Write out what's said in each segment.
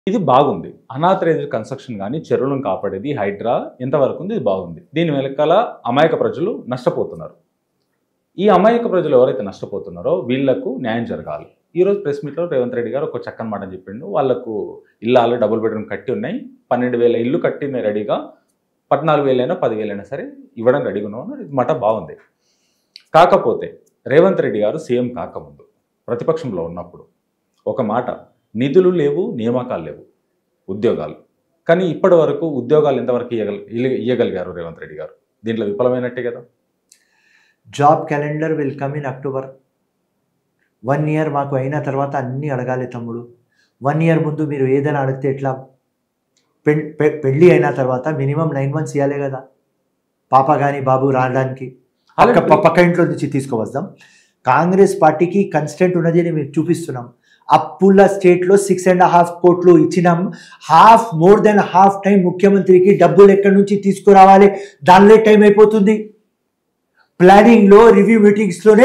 ఇది బాగుంది unauthorised construction కానీ చెరువులను కాపాడేది హైడ్రా ఎంతవరకు ఉంది ఇది బాగుంది దీని వెనకాల అమాయక ప్రజలు నష్టపోతున్నారు ఈ అమాయక ప్రజలు ఎవరైతే నష్టపోతున్నారో వీళ్లకు న్యాయం జరగాలి ఈరోజు ప్రెస్ మీట్లో రేవంత్ రెడ్డి గారు ఒక చక్కని మాట చెప్పిండు వాళ్ళకు ఇల్లాలు డబుల్ బెడ్రూమ్ కట్టి ఉన్నాయి పన్నెండు వేల ఇల్లు కట్టిన రెడీగా పద్నాలుగు వేలైనా పదివేలైనా సరే ఇవ్వడం రెడీగా ఉన్నాను ఇది మాట బాగుంది కాకపోతే రేవంత్ రెడ్డి గారు సీఎం కాకముందు ప్రతిపక్షంలో ఉన్నప్పుడు ఒక మాట నిధులు లేవు నియామకాలు లేవు ఉద్యోగాలు కానీ ఇప్పటి వరకు ఉద్యోగాలు ఎంతవరకు ఇయ్యగల ఇయ్య- ఇయ్యగలిగారు రేవంత్ రెడ్డి గారు దీంట్లో విఫలమైనట్టే కదా job calendar will come in October one year మాకు అయిన తర్వాత అన్నీ అడగాలి తమ్ముడు వన్ ఇయర్ ముందు మీరు ఏదైనా అడిగితే ఎట్లా పె- పె- పెళ్ళి అయిన తర్వాత మినిమం నైన్ మంత్స్ ఇవ్వాలి కదా పాప కానీ బాబు రావడానికి పక్క ప- పక్క ఇంట్లో నుంచి తీసుకువస్తాం కాంగ్రెస్ పార్టీకి కన్స్టెంట్ ఉన్నది అని మేము చూపిస్తున్నాం అప్పుల స్టేట్లో సిక్స్ అండ్ హాఫ్ కోట్లు ఇచ్చినాం half more then half time ముఖ్యమంత్రికి డబ్బులు ఎక్కడి నుంచి తీసుకురావాలి దానిలో టైం అయిపోతుంది ప్లానింగ్లో రివ్యూ మీటింగ్స్లోనే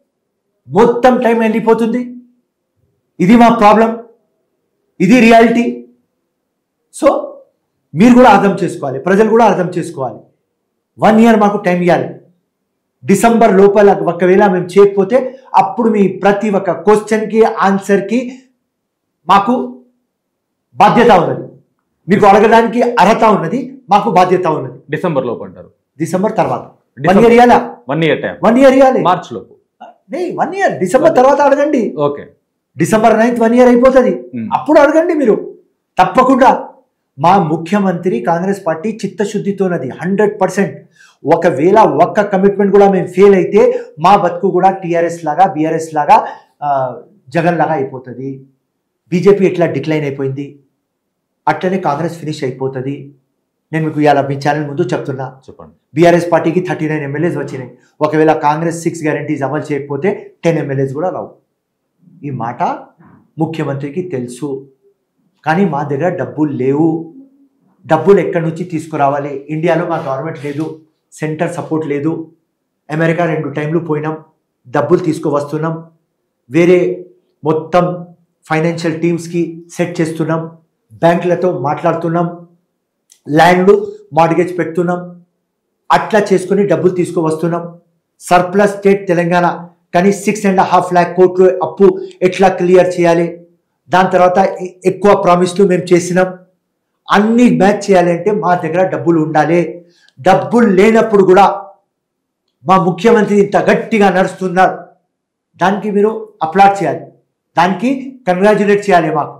మొత్తం టైం వెళ్ళిపోతుంది ఇది మా ప్రాబ్లం ఇది రియాలిటీ సో మీరు కూడా అర్థం చేసుకోవాలి ప్రజలు కూడా అర్థం చేసుకోవాలి వన్ ఇయర్ మాకు టైం ఇవ్వాలి డిసెంబర్ లోపల ఒకవేళ మేము చేయకపోతే అప్పుడు మీ ప్రతి ఒక్క క్వశ్చన్కి ఆన్సర్కి మాకు బాధ్యత ఉన్నది మీకు అడగడానికి అర్హత ఉన్నది మాకు బాధ్యత ఉన్నది డిసెంబర్ లోపు అంటారు డిసెంబర్ తర్వాత వన్ ఇయర్ ఇవ్వాలా one year time one year ఇవ్వాలి మార్చ్ లోపు వన్ ఇయర్ డిసెంబర్ తర్వాత అడగండి okay December ninth one year అయిపోతుంది ఉమ్. అప్పుడు అడగండి మీరు తప్పకుండా మా ముఖ్యమంత్రి కాంగ్రెస్ పార్టీ చిత్తశుద్ధితోనది హండ్రెడ్ పర్సెంట్ ఒకవేళ ఒక్క కమిట్మెంట్ కూడా మేము ఫెయిల్ అయితే మా బతుకు కూడా టీఆర్ఎస్ లాగా బీఆర్ఎస్ లాగా ఆ, జగన్ లాగా అయిపోతుంది బీజేపీ ఎట్లా డిక్లైన్ అయిపోయింది అట్లనే కాంగ్రెస్ ఫినిష్ అయిపోతుంది నేను మీకు ఇవాళ మీ ఛానల్ ముందు చెప్తున్నా చెప్పండి బీఆర్ఎస్ పార్టీకి థర్టీ నైన్ ఎమ్మెల్యేస్ వచ్చినాయి ఒకవేళ కాంగ్రెస్ సిక్స్ గ్యారంటీస్ అమలు చేయకపోతే టెన్ ఎమ్మెల్యేస్ కూడా రావు ఈ మాట ముఖ్యమంత్రికి తెలుసు కానీ మా దగ్గర డబ్బులు లేవు డబ్బులు ఎక్కడి నుంచి తీసుకురావాలి ఇండియాలో మా గవర్నమెంట్ లేదు సెంటర్ సపోర్ట్ లేదు అమెరికా రెండు టైంలు పోయినాం డబ్బులు తీసుకువస్తున్నాం వేరే మొత్తం ఫైనాన్షియల్ టీమ్స్కి సెట్ చేస్తున్నాం బ్యాంకులతో మాట్లాడుతున్నాం ల్యాండ్ మార్గేజ్ పెడుతున్నాం అట్లా చేసుకుని డబ్బులు తీసుకువస్తున్నాం సర్ప్లస్ స్టేట్ తెలంగాణ కానీ సిక్స్ అండ్ హాఫ్ ల్యాక్ కోట్లు అప్పు ఎట్లా క్లియర్ చేయాలి దాని తర్వాత ఎ- ఎక్కువ ప్రామిస్లు మేము చేసినాం అన్ని మ్యాచ్ చేయాలి అంటే మా దగ్గర డబ్బులు ఉండాలి డబ్బులు లేనప్పుడు కూడా మా ముఖ్యమంత్రి ఇంత గట్టిగా నడుస్తున్నారు దానికి మీరు అప్లాడ్ చేయాలి దానికి కంగ్రాచులేట్ చేయాలి మాకు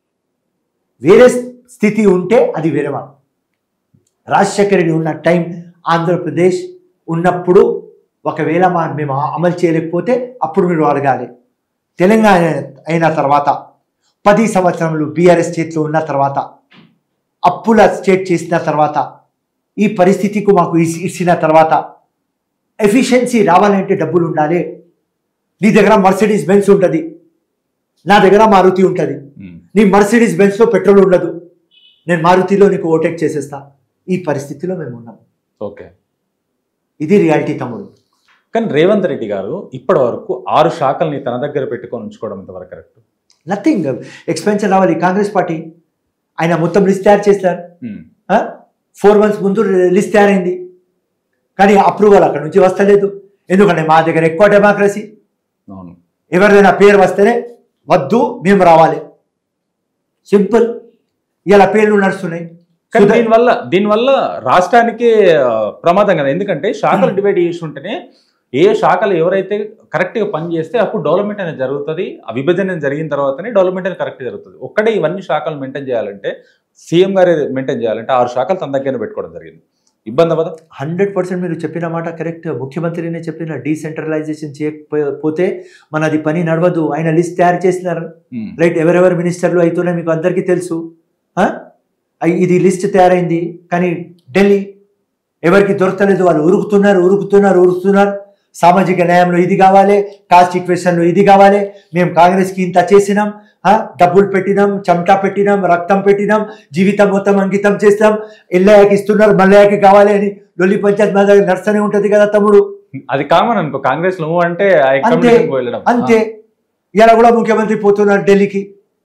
వేరే స్థితి ఉంటే అది వేరే మాట రాజశేఖర రెడ్డి ఉన్న టైం ఆంధ్రప్రదేశ్ ఉన్నప్పుడు ఒకవేళ మా మేము అమలు చేయలేకపోతే అప్పుడు మీరు అడగాలి తెలంగాణ అయిన తర్వాత పది సంవత్సరములు బీఆర్ఎస్ స్టేట్లో ఉన్న తర్వాత అప్పుల స్టేట్ చేసిన తర్వాత ఈ పరిస్థితికి మాకు ఇస్- ఇచ్చిన తర్వాత ఎఫిషియన్సీ రావాలంటే డబ్బులు ఉండాలి నీ దగ్గర మర్సిడీస్ బెన్స్ ఉంటుంది నా దగ్గర మారుతి ఉంటుంది ఉమ్. నీ మర్సిడీస్ బెన్స్లో పెట్రోల్ ఉండదు నేను మారుతిలో నీకు ఓటెక్ చేసేస్తా ఈ పరిస్థితిలో మేము ఉన్నాం ఓకే ఇది రియాలిటీ తమ్ముడు కానీ రేవంత్ రెడ్డి గారు ఇప్పటి వరకు ఆరు శాఖల్ని తన దగ్గర పెట్టుకొని ఉంచుకోవడం ఎంతవరకు కరెక్ట్ నథింగ్ ఎక్స్పెన్షన్ రావాలి కాంగ్రెస్ పార్టీ ఆయన మొత్తం లిస్ట్ తయారు చేస్తారు ఫోర్ మంత్స్ ముందు లిస్ట్ తయారైంది కానీ అప్రూవల్ అక్కడ నుంచి వస్తలేదు ఎందుకంటే మా దగ్గర ఎక్కువ డెమోక్రసీ అవును ఎవరిదైనా పేరు వస్తేనే వద్దు మేము రావాలి సింపుల్ ఇలా పేర్లు నడుస్తున్నాయి కానీ సుధా- దీనివల్ల దీనివల్ల రాష్ట్రానికి ఆ, ప్రమాదం కదా ఎందుకంటే శాఖలు డివైడ్ చేసి ఉంటేనే ఏ శాఖలు ఎవరైతే కరెక్ట్గా పని చేస్తే అప్పుడు డెవలప్మెంట్ అనేది జరుగుతుంది ఆ విభజన జరిగిన తర్వాతనే డెవలప్మెంట్ అనేది కరెక్ట్ జరుగుతుంది ఒక్కడే ఇవన్నీ శాఖలు మెయింటైన్ చేయాలంటే సీఎం గారే మెయింటైన్ చేయాలంటే ఆరు శాఖలు తన దగ్గర పెట్టుకోవడం జరిగింది ఇబ్బంది అవ్వదా హండ్రెడ్ పర్సెంట్ మీరు చెప్పిన మాట కరెక్ట్ ముఖ్యమంత్రినే చెప్పిన డీసెంట్రలైజేషన్ చేయకపోతే మనది పని నడవదు ఆయన లిస్ట్ తయారు చేసినారు ఉమ్. రైట్ ఎవరెవరు మినిస్టర్లు అవుతున్నాయి మీకు అందరికీ తెలుసు ఆ? అయ్ ఇది లిస్ట్ తయారైంది కానీ ఢిల్లీ ఎవరికి దొరకలేదు వాళ్ళు ఉరుకుతున్నారు ఉరుకుతున్నారు ఉరుకుతున్నారు సామాజిక న్యాయంలో ఇది కావాలి కాస్ట్ ఈక్వేషన్లో ఇది కావాలి మేము కాంగ్రెస్కి ఇంత చేసినాం ఆ? డబ్బులు పెట్టినాం చెమటా పెట్టినాం రక్తం పెట్టినాం జీవితం మొత్తం అంకితం చేస్తాం ఎల్లయ్యకి ఇస్తున్నారు మల్లయ్యకి కావాలి అని లొల్లి పంచాయత్ మా దగ్గర నడుస్తూనే ఉంటుంది కదా తమ్ముడు అది కామన్ అనుకో కాంగ్రెస్ లో అంటే ఆ అంతే accommodation కు వెళ్ళడం అంతే ఇలా కూడా ముఖ్యమంత్రి పోతున్నారు ఢిల్లీకి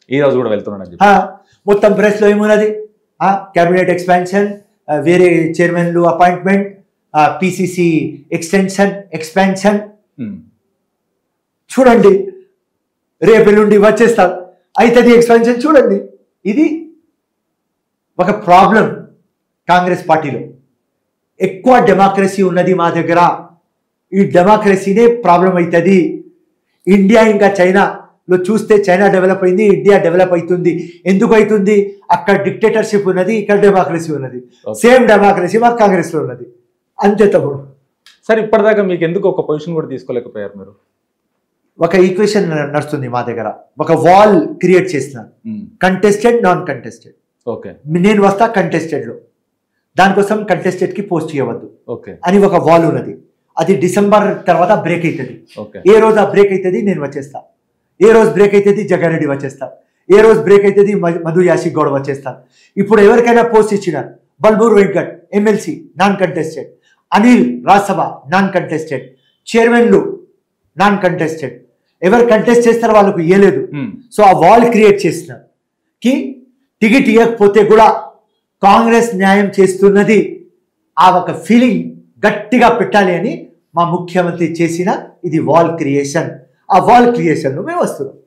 ఈ రోజు కూడా వెళ్తున్నాడని చెప్పి ఆ, మొత్తం ప్రెస్లో ఏమున్నది క్యాబినెట్ ఎక్స్పాన్షన్ వేరే చైర్మన్లు appointment PCC extension expansion um. చూడండి రేపు ఎల్లుండి వచ్చేస్తారు అవుతుంది ఎక్స్పాన్షన్ చూడండి ఇది ఒక ప్రాబ్లం కాంగ్రెస్ పార్టీలో ఎక్కువ డెమోక్రసీ ఉన్నది మా దగ్గర ఈ డెమోక్రసీనే ప్రాబ్లం అవుతుంది ఇండియా ఇంకా చైనాలో చూస్తే చైనా డెవలప్ అయింది ఇండియా డెవలప్ అవుతుంది ఎందుకు అవుతుంది అక్కడ డిక్టేటర్షిప్ ఉన్నది ఇక్కడ డెమోక్రసీ ఉన్నది Okay. సేమ్ డెమోక్రసీ మాకు కాంగ్రెస్లో ఉన్నది అంతే తమ్ముడు సార్ ఇప్పటిదాకా మీకు ఎందుకు ఒక పొజిషన్ కూడా తీసుకోలేకపోయారు మీరు ఒక ఈక్వేషన్ నడుస్తుంది మా దగ్గర ఒక వాల్ క్రియేట్ చేసిన కంటెస్టెడ్ నాన్ కంటెస్టెడ్ ఓకే నేను వస్తా కంటెస్టెడ్లో దానికోసం కంటెస్టెడ్కి పోస్ట్ చేయవద్దు ఓకే అని ఒక వాల్ ఉన్నది అది డిసెంబర్ తర్వాత బ్రేక్ అవుతుంది ఓకే ఏ రోజు ఆ బ్రేక్ అవుతుంది నేను వచ్చేస్తా ఏ రోజు బ్రేక్ అవుతుంది జగ్గారెడ్డి వచ్చేస్తా ఏ రోజు బ్రేక్ అవుతుంది మ- మధు యాషిక్ గౌడ్ వచ్చేస్తా ఇప్పుడు ఎవరికైనా పోస్ట్ ఇచ్చిన Balmoor Venkat MLC non contested Anil Rajya Sabha non contested చైర్మన్లు నాన్ కంటెస్టెడ్ ఎవరు కంటెస్ట్ చేస్తారో వాళ్ళకు ఇయ్యలేదు ఉమ్. సో ఆ వాల్ క్రియేట్ చేసిన కి టికెట్ ఇవ్వకపోతే కూడా కాంగ్రెస్ న్యాయం చేస్తున్నది ఆ ఒక ఫీలింగ్ గట్టిగా పెట్టాలి అని మా ముఖ్యమంత్రి చేసిన ఇది వాల్ క్రియేషన్ ఆ వాల్ క్రియేషన్లో మేము వస్తున్నాం